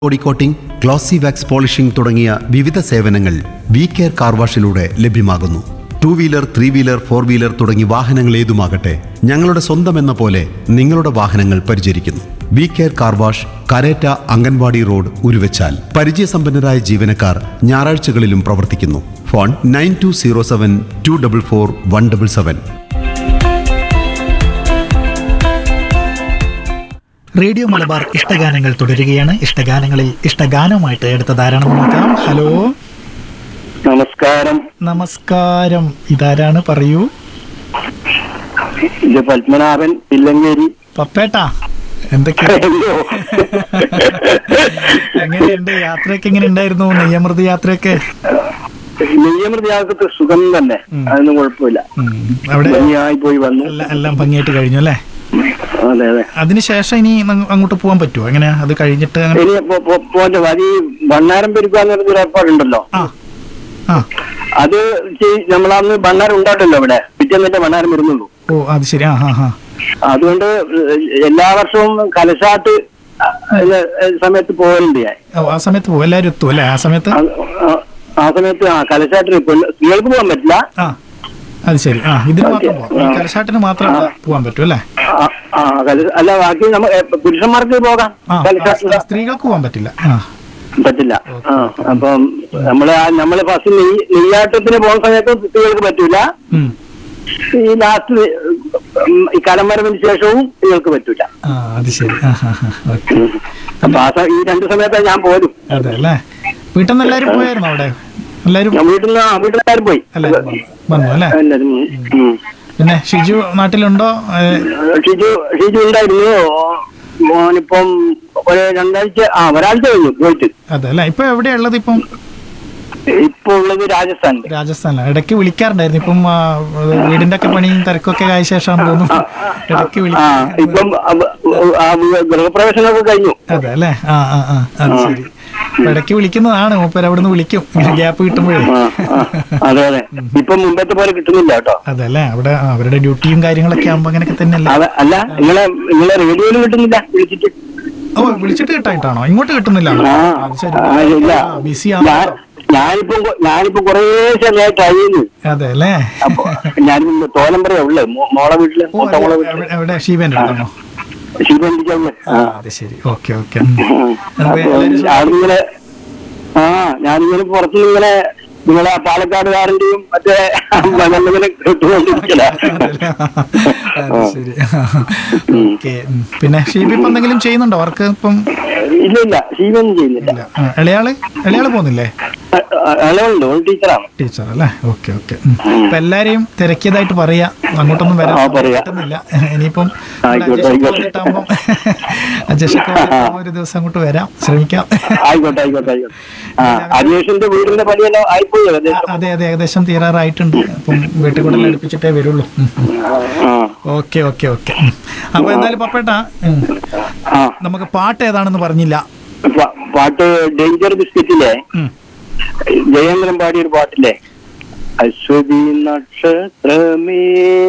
Body coating glossy wax polishing തുടങ്ങിയ വിവിധ സേവനങ്ങൾ വി കെയർ കാർ വാഷിലൂടെ ലഭ്യമാകുന്നു two wheeler three wheeler four wheeler തുടങ്ങി വാഹനങ്ങൾ ഏതുമാകട്ടെ ഞങ്ങളുടെ സ്വന്തം എന്ന പോലെ നിങ്ങളുടെ വാഹനങ്ങൾ പരിചരിക്കുന്നു V care car wash Karetta Anganwadi road Uruvachal പരിചയസമ്പന്നരായ ജീവനക്കാർ ഞായറാഴ്ചകളിലും പ്രവർത്തിക്കുന്നു phone nine two zero seven two double four one double seven radio Malabar ഇഷ്ടഗാനങ്ങൾ തുടരുകയാണ് ഇഷ്ടഗാനങ്ങളിൽ ഇഷ്ടഗാനവുമായിട്ട് എടുത്ത ധാരാളം നോക്കാം ഹലോ നമസ്കാരം നമസ്കാരം ഇതാരാണ് പറയൂ ഇത് പത്മനാഭൻ ഇല്ലങ്കേരി പപ്പേട്ടാ എന്തൊക്കെ അയ്യോ. എങ്ങനെയുണ്ട് യാത്രയൊക്കെ എങ്ങനെ ഉണ്ടായിരുന്നു നെയ്യമൃത് യാത്രയൊക്കെ നിയമൃതിയാകത്ത് സുഖം തന്നെ അതൊന്നും കുഴപ്പമില്ല ഉം, അവിടെ ഭംഗിയായി പോയി വന്നു എല്ലാം എല്ലാം ഭംഗിയായിട്ട് കഴിഞ്ഞു അല്ലേ അതെ അതെ അതിനുശേഷം ഇനി ന- അങ്ങോട്ട് പോകാൻ പറ്റുമോ എങ്ങനെയാ അത് കഴിഞ്ഞിട്ട് അങ്ങനെ- ഇനി പോ- പോ- പോന്റെ അത് ഈ ഭണ്ണാരം പെരുക്കാന്ന് പറഞ്ഞൊരു ഏർപ്പാടുണ്ടല്ലോ ആ ആ അത് ചെയ്- നമ്മളന്ന് ഭണ്ണാരം ഉണ്ടായിട്ടല്ലോ ഇവിടെ പിറ്റേന്നിട്ട് ഭണ്ണാരം വരുന്നുള്ളൂ ഓ അത് ശരി ആ ആ ആ അതുകൊണ്ട് എല്ലാ വർഷവും കലശാട്ട് ഇത് സമയത്ത് പോകലുണ്ട് ഞാൻ ഓ ആ സമയത്ത് പോകും എല്ലാവരും എത്തും അല്ലേ ആ സമയത്ത് അത് ആ- ആ സമയത്ത് ആ കലശാട്ടിന് പെണ്ണ് സ്ത്രീകൾക്ക് പോകാൻ പറ്റില്ല ആ അത് ശരി ആ ഇതിന് മാത്രം ഓക്കേ. പോവാം ഈ കലശാട്ടിന് മാത്രം പോകാൻ പറ്റും അല്ലേ ആ, ആ കല- അല്ല ബാക്കി നമ്മ ഏ, പുരുഷന്മാർക്ക് പോകാം ആ കലശാട്ടിന് ആ, സ്ത്രീകൾക്ക് പോകാൻ പറ്റില്ല ആ പറ്റില്ല ആ അപ്പം നമ്മള് ആ- നമ്മള് ഫസ്റ്റ് നെയ് നെയ്യാട്ടത്തിന് പോകുന്ന സമയത്ത് സ്ത്രീകൾക്ക് പറ്റൂല ഉം. ഈ ലാസ്റ്റ് ഈ കലം വരവിന് ശേഷവും സ്ത്രീകൾക്ക് പറ്റൂല ആ അത് ശരി ആ ആ ആ ഓക്കെ അപ്പൊ ആ സ- ഈ രണ്ട് സമയത്താണ് ഞാൻ പോരും അതെ അല്ലേ വീട്ടിൽ നിന്ന് എല്ലാവരും പോയായിരുന്നു അവിടെ എല്ലാവരും ഞാൻ വീട്ടിൽ നിന്ന് വീട്ടിലെല്ലാരും പോയി എല്ലാവരും വന്നു. വന്നു അല്ലേ എല്ലാരും ഉം. പിന്നെ ഷിജു നാട്ടിലുണ്ടോ ഏ, ഷിജു ഷിജു ഉണ്ടായിരുന്നു മോനിപ്പം ഒരു രണ്ടാഴ്ച ആ ഒരാഴ്ച കഴിഞ്ഞു പോയിട്ട് അതെ അല്ലേ ഇപ്പൊ എവിടെയാ ഉള്ളത് ഇപ്പം ഇപ്പൊ ഉള്ളത് രാജസ്ഥാനിൽ രാജസ്ഥാനിലാണ് ഇടയ്ക്ക് വിളിക്കാറുണ്ടായിരുന്നു ഇപ്പം ആ, വീടിന്റെ ഒക്കെ പണിയും തിരക്കൊക്കെ ആയ ശേഷം തോന്നുന്നു ഇടയ്ക്ക് ആ വിളിക്കാൻ ഇപ്പം അവ- ആ ഗൃഹപ്രവേശനമൊക്കെ കഴിഞ്ഞു അതെ അല്ലേ ആ ആ ആ അത് ശരി അപ്പൊ ഇടയ്ക്ക് വിളിക്കുന്നതാണ് മൂപ്പര് അവിടുന്ന് വിളിക്കും ഗ്യാപ്പ് കിട്ടുമ്പോഴേ ആ, ആ, അതെ അതെ ഇപ്പൊ മുമ്പത്തെ പോലെ കിട്ടുന്നില്ല കേട്ടോ അതെ അല്ലേ അവിടെ ആ, അവരുടെ ഡ്യൂട്ടിയും കാര്യങ്ങളൊക്കെ ആകുമ്പോ അങ്ങനെയൊക്കെ തന്നെയല്ലേ അതെ അല്ല നിങ്ങളെ നിങ്ങളെ റേഡിയോയിലും കിട്ടുന്നില്ല വിളിച്ചിട്ട് ഓ വിളിച്ചിട്ട് കിട്ടായിട്ടാണോ ഇങ്ങോട്ട് കിട്ടുന്നില്ല ആ അത് ശരി ആ, ഇല്ല ബിസി ഞാൻ ആണോ ഞാനിപ്പോ കൊ- ഞാനിപ്പോ കൊറേ സമയമായി കഴിയുന്നു അതെ അല്ലേ അപ്പൊ ഞാനിപ്പോ തോലമ്പറയാ ഉള്ളത് മോ- മോളെ വീട്ടില് ഓ മൂത്ത മോളെ വീട്ടില് എവിടെ- എവിടെ ഷീബേന്റെ അടുത്താണോ ശിവന്തിക്കാ ഉള്ളത് ആ അത് ശരി ഓക്കെ ഓക്കെ അപ്പൊ ഞാനിങ്ങനെ ആ ഞാനിങ്ങനെ പുറത്തുനിന്ന് ഇങ്ങനെ നിങ്ങളെ പാലക്കാടുകാരന്റെയും മറ്റേ മകന്നിങ്ങനെ കേട്ടുകൊണ്ടിരിക്കല അത് ശരി ഓക്കെ പിന്നെ ഷീബി ഇപ്പൊ എന്തെങ്കിലും ചെയ്യുന്നുണ്ടോ വർക്ക് ഇപ്പം ഇല്ല ഇല്ല ശിവൊന്നും ചെയ്യുന്നില്ല ഇല്ല ആ, ഇളയാള് ഇളയാള് പോകുന്നില്ലേ ഇളവുണ്ട് ഒരു ടീച്ചറാണ് ടീച്ചർ അല്ലേ ഓക്കെ ഓക്കെ ഇപ്പൊ എല്ലാരെയും തിരക്കിയതായിട്ട് പറയാ അങ്ങോട്ടൊന്നും വരാൻ ആ, പറയാ. പറ്റുന്നില്ല ഇനിയിപ്പം ആയിക്കോട്ടെ, ആയിക്കോട്ടെ. അജഷൊക്കെ ഒരു ദിവസം അങ്ങോട്ട് വരാം ശ്രമിക്കാം ആയിക്കോട്ടെ ആയിക്കോട്ടെ ആയിക്കോട്ടെ ആ അന്വേഷണന്റെ വീടിന്റെ പണിയെല്ലാം ആയിപ്പോയി ഏകദേശം അതെ അതെ ഏകദേശം തീരാറായിട്ടുണ്ട് അപ്പം വീട്ടിൽ കൂടെ അടുപ്പിച്ചിട്ടേ വരുള്ളൂ ആ ഓക്കെ ഓക്കെ ഓക്കെ അപ്പൊ എന്തായാലും പപ്പേട്ടാ ഉം. ആ നമുക്ക് പാട്ട് ഏതാണെന്ന് പറഞ്ഞില്ല പ- പാട്ട് ഡേഞ്ചർ ബിസ്ക്കറ്റിലെ ഉം. ജയേന്ദ്രൻ പാടിയ ഒരു പാട്ടില്ലേ അശ്വതി നക്ഷത്രമേ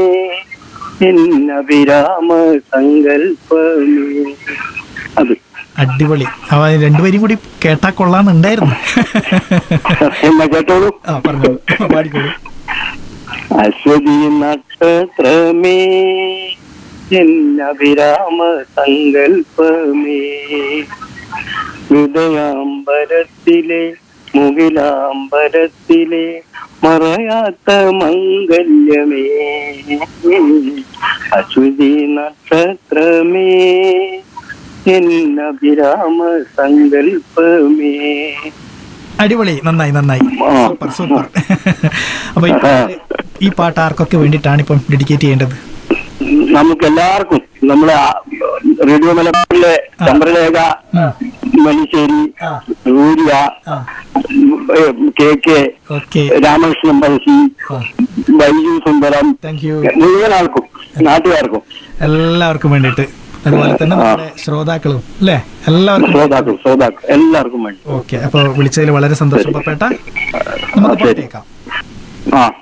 എന്നഭിരാമ സങ്കൽപ്പമേ അത് അടിപൊളി അവ രണ്ടുപേരും കൂടി കേട്ടാ കൊള്ളാന്നുണ്ടായിരുന്നു എന്നാ കേട്ടോളൂ ആ പറഞ്ഞോളൂ പാടിക്കോളൂ അശ്വതി നക്ഷത്രമേ എന്നഭിരാമ സങ്കൽപ്പമേ ഹൃദയാംബരത്തിലെ മുകിലാംബരത്തിലെ മറയാത്ത മംഗല്യമേ അശ്വതി നക്ഷത്രമേ എന്നഭിരാമ സങ്കൽപ്പമേ അടിപൊളി നന്നായി നന്നായി ആ. സൂപ്പർ സൂപ്പർ അപ്പൊ ഈ പാട്ട് ഈ പാട്ട് ആർക്കൊക്കെ വേണ്ടിയിട്ടാണ് ഇപ്പം ഡെഡിക്കേറ്റ് ചെയ്യേണ്ടത് നമുക്ക് എല്ലാവർക്കും നമ്മളെ ആ, റേഡിയോ മലബാറിലെ ചന്ദ്രലേഖ മലിശ്ശേരി ആ. സൂര്യ ആ K K okay Ramakrishnan Pazhassi ആ ബൈജു സുന്ദരം താങ്ക് യു മുഴുവൻ ആൾക്കും നാട്ടുകാർക്കും എല്ലാവർക്കും വേണ്ടിയിട്ട് അതുപോലെ തന്നെ നമ്മുടെ ശ്രോതാക്കളും അല്ലേ എല്ലാവർക്കും ശ്രോതാക്കളും ശ്രോതാക്കളും എല്ലാവർക്കും വേണ്ടി ഓക്കെ അപ്പൊ വിളിച്ചതിൽ വളരെ സന്തോഷം പപ്പേട്ട നമുക്ക് ശരി. പാട്ട് കേൾക്കാം ആ